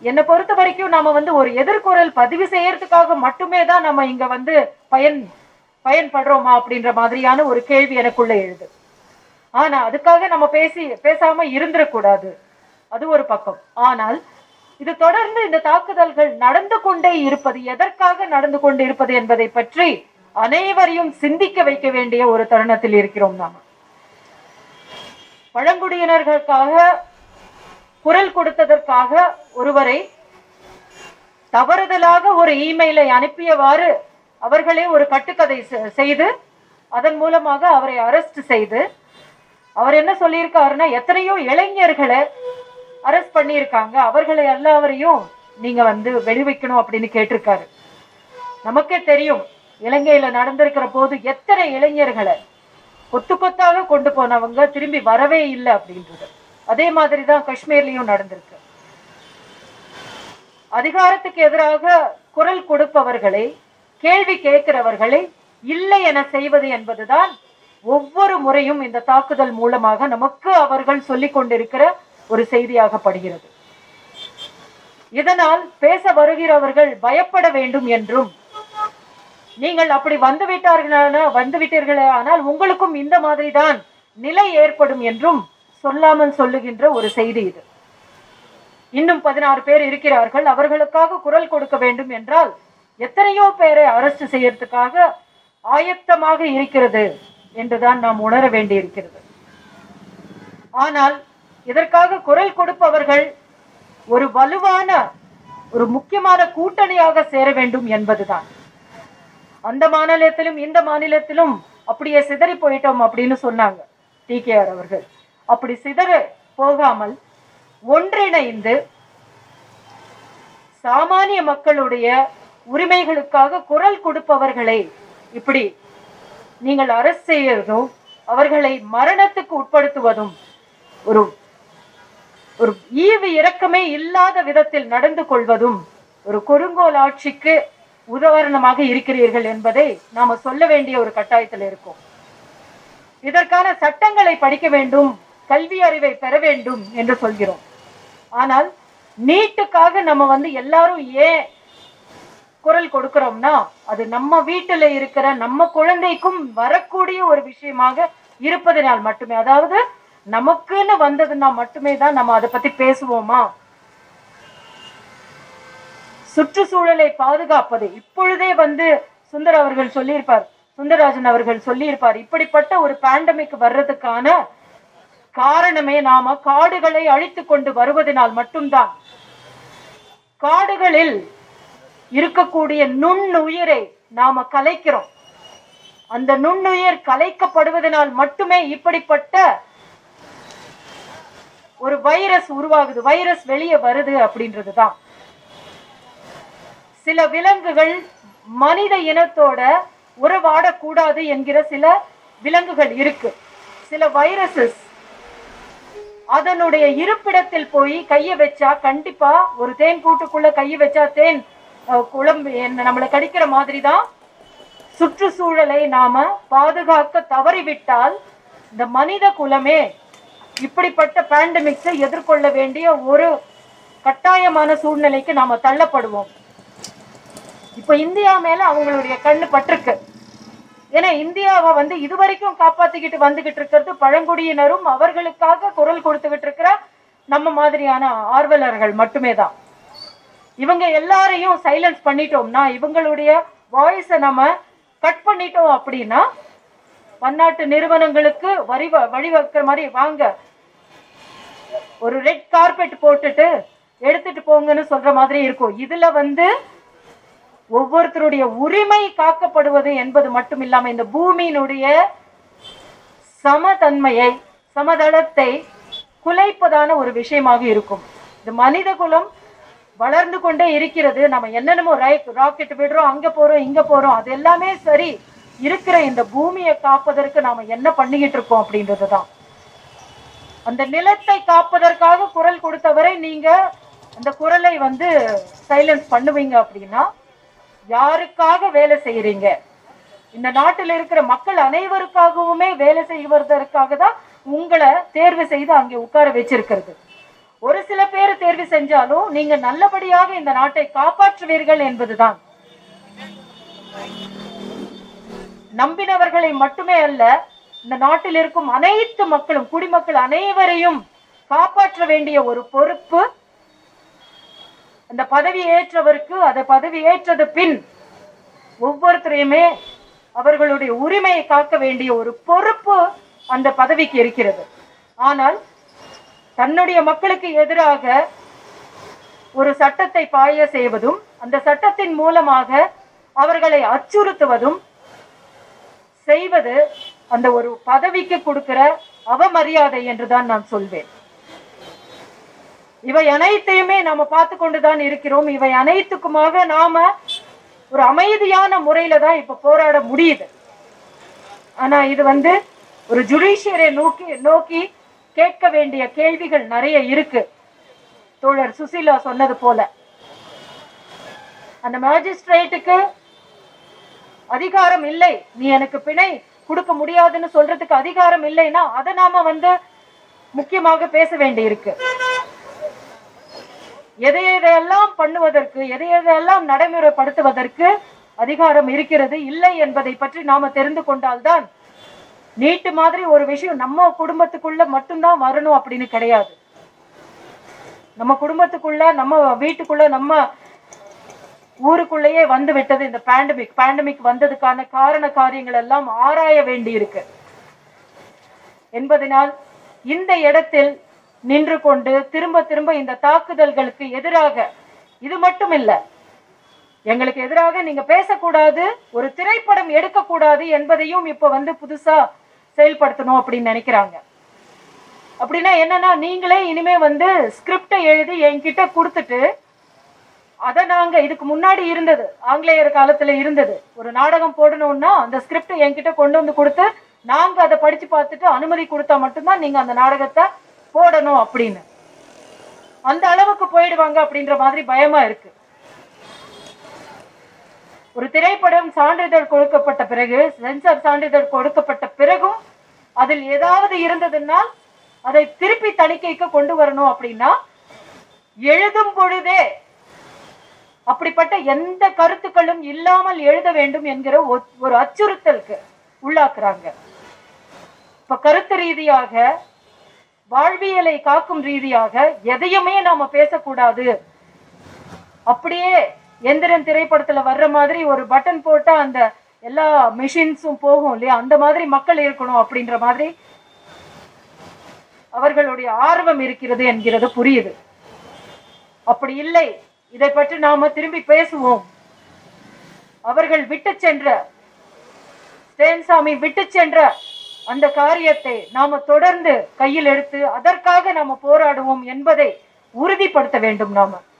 என்னை பொறுத்த வரைக்கும் நாம வந்து ஒரு எதிர்குரல் பதிவு செய்யறதுக்காக மட்டுமே தான் நம்ம இங்க வந்து பயன் பயன்படுறோமா அப்படின்ற மாதிரியான ஒரு கேள்வி எனக்குள்ள எழுது ஆனா அதுக்காக நம்ம பேசி பேசாம இருந்துடக்கூடாது அது ஒரு பக்கம் ஆனால் இது தொடர்ந்து இந்த தாக்குதல்கள் நடந்து கொண்டே இருப்பது எதற்காக நடந்து கொண்டு இருப்பது என்பதை பற்றி அனைவரையும் சிந்திக்க வைக்க வேண்டிய ஒரு தருணத்தில் இருக்கிறோம் நாம பழங்குடியினர்களுக்காக குரல் கொடுத்ததற்காக ஒருவரை தவறுதலாக ஒரு இமெயிலை அனுப்பியவாறு அவர்களே ஒரு கட்டுக்கதை செ- செய்து அதன் மூலமாக அவரை அரெஸ்ட் செய்து அவர் என்ன சொல்லியிருக்காருன்னா எத்தனையோ இளைஞர்களை அரெஸ்ட் பண்ணியிருக்காங்க அவர்களை எல்லாவரையும் நீங்க வந்து வெளிவைக்கணும் அப்படின்னு கேட்டிருக்காரு நமக்கே தெரியும் இலங்கையில நடந்திருக்கிற போது எத்தனை இளைஞர்களை கொத்து கொத்தாக கொண்டு போனவங்க திரும்பி வரவே இல்லை அப்படின்றது அதே மாதிரி தான் காஷ்மீர்லயும் நடந்திருக்கு அதிகாரத்துக்கு எதிராக குரல் கொடுப்பவர்களை கேள்வி கேட்கிறவர்களை இல்லை என செய்வது என்பதுதான் ஒவ்வொரு முறையும் இந்த தாக்குதல் மூலமாக நமக்கு அவர்கள் சொல்லிக் கொண்டிருக்கிற ஒரு செய்தியாகப்படுகிறது இதனால் பேச வருகிறவர்கள் பயப்பட வேண்டும் என்றும் நீங்கள் அப்படி வந்து விட்டார்களான வந்து விட்டீர்களே ஆனால் உங்களுக்கும் இந்த மாதிரி தான் நிலை ஏற்படும் என்றும் சொல்லாமல் சொல்லுகின்ற ஒரு செய்தி இது இன்னும் பதினாறு பேர் இருக்கிறார்கள் அவர்களுக்காக குரல் கொடுக்க வேண்டும் என்றால் எத்தனையோ பேரை அரெஸ்ட் செய்யறதுக்காக ஆயத்தமாக இருக்கிறது என்றுதான் நாம் உணர வேண்டியிருக்கிறது ஆனால் இதற்காக குரல் கொடுப்பவர்கள் ஒரு வலுவான ஒரு முக்கியமான கூட்டணியாக சேர வேண்டும் என்பதுதான் அந்த மாநிலத்திலும் இந்த மாநிலத்திலும் அப்படியே சிதறி போயிட்டோம் அப்படின்னு சொன்னாங்க டிகேஆர் அவர்கள் அப்படி சிதற போகாமல் ஒன்றிணைந்து சாமானிய மக்களுடைய உரிமைகளுக்காக குரல் கொடுப்பவர்களை இப்படி நீங்கள் அரசு செய்யறதும் அவர்களை மரணத்துக்கு உட்படுத்துவதும் ஒரு ஒரு ஈவு இரக்கமே இல்லாத விதத்தில் நடந்து கொள்வதும் ஒரு கொடுங்கோல் ஆட்சிக்கு உதாரணமாக இருக்கிறீர்கள் என்பதை நாம சொல்ல வேண்டிய ஒரு கட்டாயத்தில் இருக்கோம் இதற்கான சட்டங்களை படிக்க வேண்டும் கல்வி அறிவை பெற வேண்டும் என்று சொல்கிறோம் ஆனால் நீட்டுக்காக நம்ம வந்து எல்லாரும் ஏன் குரல் கொடுக்கிறோம்னா அது நம்ம வீட்டுல இருக்கிற நம்ம குழந்தைக்கும் வரக்கூடிய ஒரு விஷயமாக இருப்பதனால் மட்டுமே அதாவது நமக்குன்னு வந்ததுன்னா மட்டுமே தான் நம்ம அதை பத்தி பேசுவோமா சுற்றுச்சூழலை பாதுகாப்பது இப்பொழுதே வந்து சுந்தர் அவர்கள் சொல்லியிருப்பார் சுந்தரராஜன் அவர்கள் சொல்லியிருப்பார் இப்படிப்பட்ட ஒரு பேண்டமிக் வர்றதுக்கான காரணமே நாம காடுகளை அழித்து கொண்டு வருவதனால் மட்டும்தான் காடுகளில் இருக்கக்கூடிய நுண்ணுயிரை நாம கலைக்கிறோம் அந்த நுண்ணுயிர் கலைக்கப்படுவதனால் மட்டுமே இப்படிப்பட்ட ஒரு வைரஸ் உருவாகுது வைரஸ் வெளியே வருது அப்படின்றது தான் சில விலங்குகள் மனித இனத்தோட உறவாடக்கூடாது என்கிற சில விலங்குகள் இருக்கு சில வைரஸஸ் அதனுடைய இருப்பிடத்தில் போய் கைய வச்சா கண்டிப்பா ஒரு தேன் கூட்டுக்குள்ள கைய வச்சா தேன் அஹ், குழம்பு என்ன நம்மளை கடிக்கிற மாதிரி தான் சுற்றுச்சூழலை நாம பாதுகாக்க தவறிவிட்டால் இந்த மனித குலமே இப்படிப்பட்ட பேண்டமிக்ஸை எதிர்கொள்ள வேண்டிய ஒரு கட்டாயமான சூழ்நிலைக்கு நாம தள்ளப்படுவோம் இப்ப இந்தியா மேல அவங்களுடைய கண்ணு பட்டிருக்கு ஏன்னா இந்தியாவை வந்து இதுவரைக்கும் காப்பாத்திக்கிட்டு வந்துகிட்டு இருக்கிறது பழங்குடியினரும் அவர்களுக்காக குரல் கொடுத்துக்கிட்டு இருக்கிற நம்ம மாதிரியான ஆர்வலர்கள் மட்டுமே தான் இவங்க எல்லாரையும் சைலன்ஸ் பண்ணிட்டோம்னா இவங்களுடைய வாய்ஸை நம்ம கட் பண்ணிட்டோம் அப்படின்னா பன்னாட்டு நிறுவனங்களுக்கு வரி வ- வழிவகுக்கிற மாதிரி வாங்க ஒரு ரெட் கார்பெட் போட்டுட்டு எடுத்துட்டு போங்கன்னு சொல்ற மாதிரி இருக்கும் இதுல வந்து ஒவ்வொருத்தருடைய உரிமை காக்கப்படுவது என்பது மட்டும் இல்லாம இந்த பூமியினுடைய சமதன்மையை சமதளத்தை குலைப்பதான ஒரு விஷயமாக இருக்கும் இந்த மனித குலம் வளர்ந்து கொண்டே இருக்கிறது நம்ம என்னென்னமோ ராக்கெட் விடுறோம் அங்க போறோம் இங்க போறோம் அது எல்லாமே சரி இருக்கிற இந்த பூமியை காப்பதற்கு நாம என்ன பண்ணிக்கிட்டு இருக்கோம் அப்படின்றதுதான் அந்த நிலத்தை காப்பதற்காக குரல் கொடுத்தவரை நீங்க அந்த குரலை வந்து சைலன்ஸ் பண்ணுவீங்க அப்படின்னா யாருக்காக வேலை செய்யறீங்க இந்த நாட்டில் இருக்கிற மக்கள் அனைவருக்காகவுமே வேலை செய்வதற்காக தான் உங்களை தேர்வு செய்து அங்கே உட்கார வச்சிருக்கிறது ஒரு சில பேர் தேர்வு செஞ்சாலும் நீங்க நல்லபடியாக இந்த நாட்டை காப்பாற்றுவீர்கள் என்பதுதான் நம்பினவர்களை மட்டுமே அல்ல இந்த நாட்டில் இருக்கும் அனைத்து மக்களும் குடிமக்கள் அனைவரையும் காப்பாற்ற வேண்டிய ஒரு பொறுப்பு அந்த பதவி ஏற்றவருக்கு அதை பதவி ஏற்றது பின் ஒவ்வொருத்தரையுமே அவர்களுடைய உரிமையை காக்க வேண்டிய ஒரு பொறுப்பு அந்த பதவிக்கு இருக்கிறது ஆனால் தன்னுடைய மக்களுக்கு எதிராக ஒரு சட்டத்தை பாய செய்வதும் அந்த சட்டத்தின் மூலமாக அவர்களை அச்சுறுத்துவதும் செய்வது அந்த ஒரு பதவிக்கு கொடுக்கிற அவமரியாதை என்றுதான் நான் சொல்வேன் இவை அனைத்தையுமே நாம பார்த்து கொண்டுதான் இருக்கிறோம் இவை அனைத்துக்குமாக நாம ஒரு அமைதியான முறையில தான் இப்ப போராட முடியுது ஆனா இது வந்து ஒரு ஜுடிஷியரை நோக்கி நோக்கி கேட்க வேண்டிய கேள்விகள் நிறைய இருக்கு தோழர் சுசீலா சொன்னது போல அந்த மேஜிஸ்ட்ரேட்டுக்கு அதிகாரம் இல்லை நீ எனக்கு பிணை கொடுக்க முடியாதுன்னு சொல்றதுக்கு அதிகாரம் இல்லைன்னா அதை நாம வந்து முக்கியமாக பேச வேண்டி இருக்கு எதை எதையெல்லாம் பண்ணுவதற்கு எதை எதையெல்லாம் நடைமுறைப்படுத்துவதற்கு அதிகாரம் இருக்கிறது இல்லை என்பதை பற்றி நாம தெரிந்து கொண்டால்தான் நீட்டு மாதிரி ஒரு விஷயம் நம்ம குடும்பத்துக்குள்ள மட்டும்தான் வரணும் அப்படின்னு கிடையாது நம்ம குடும்பத்துக்குள்ள நம்ம வீட்டுக்குள்ள நம்ம ஊருக்குள்ளேயே வந்து விட்டது இந்த பேண்டமிக் பேண்டமிக் வந்ததுக்கான காரண காரியங்கள் எல்லாம் ஆராய வேண்டி இருக்கு என்பதனால் இந்த இடத்தில் நின்று கொண்டு திரும்ப திரும்ப இந்த தாக்குதல்களுக்கு எதிராக இது மட்டும் இல்ல எங்களுக்கு எதிராக நீங்க பேசக்கூடாது ஒரு திரைப்படம் எடுக்கக்கூடாது என்பதையும் இப்ப வந்து புதுசா செயல்படுத்தணும் அப்படின்னு நினைக்கிறாங்க அப்படின்னா என்னன்னா நீங்களே இனிமே வந்து ஸ்கிரிப்டை எழுதி என்கிட்ட கொடுத்துட்டு அதை நாங்க இதுக்கு முன்னாடி இருந்தது ஆங்கிலேயர் காலத்துல இருந்தது ஒரு நாடகம் போடணும்னா அந்த ஸ்கிரிப்ட் என்கிட்ட கொண்டு வந்து கொடுத்து நாங்க அதை படிச்சு பார்த்துட்டு அனுமதி கொடுத்தா மட்டும்தான் நீங்க அந்த நாடகத்தை போடணும் அப்படின்னு அந்த அளவுக்கு போயிடுவாங்க அப்படின்ற மாதிரி பயமா இருக்கு ஒரு திரைப்படம் சான்றிதழ் கொடுக்கப்பட்ட பிறகு சென்சார் சான்றிதழ் கொடுக்கப்பட்ட பிறகும் அதில் ஏதாவது இருந்ததுன்னா அதை திருப்பி தணிக்கைக்கு கொண்டு வரணும் அப்படின்னா எழுதும் பொழுதே அப்படிப்பட்ட எந்த கருத்துக்களும் இல்லாமல் எழுத வேண்டும் என்கிற ஒ- ஒரு அச்சுறுத்தலுக்கு உள்ளாக்குறாங்க இப்ப கருத்து ரீதியாக வாழ்வியலை காக்கும் ரீதியாக எதையுமே நாம பேசக்கூடாது அப்படியே எந்திரன் திரைப்படத்துல வர்ற மாதிரி ஒரு பட்டன் போட்டா அந்த எல்லா மிஷின்ஸும் போகும் இல்லையா அந்த மாதிரி மக்கள் இருக்கணும் அப்படின்ற மாதிரி அவர்களுடைய ஆர்வம் இருக்கிறது என்கிறது புரியுது அப்படி இல்லை இதை பற்றி நாம திரும்பி பேசுவோம் அவர்கள் விட்டு சென்ற ஸ்டேன்சாமி விட்டு சென்ற அந்த காரியத்தை நாம தொடர்ந்து கையில் எடுத்து அதற்காக நாம போராடுவோம் என்பதை உறுதிப்படுத்த வேண்டும் நாம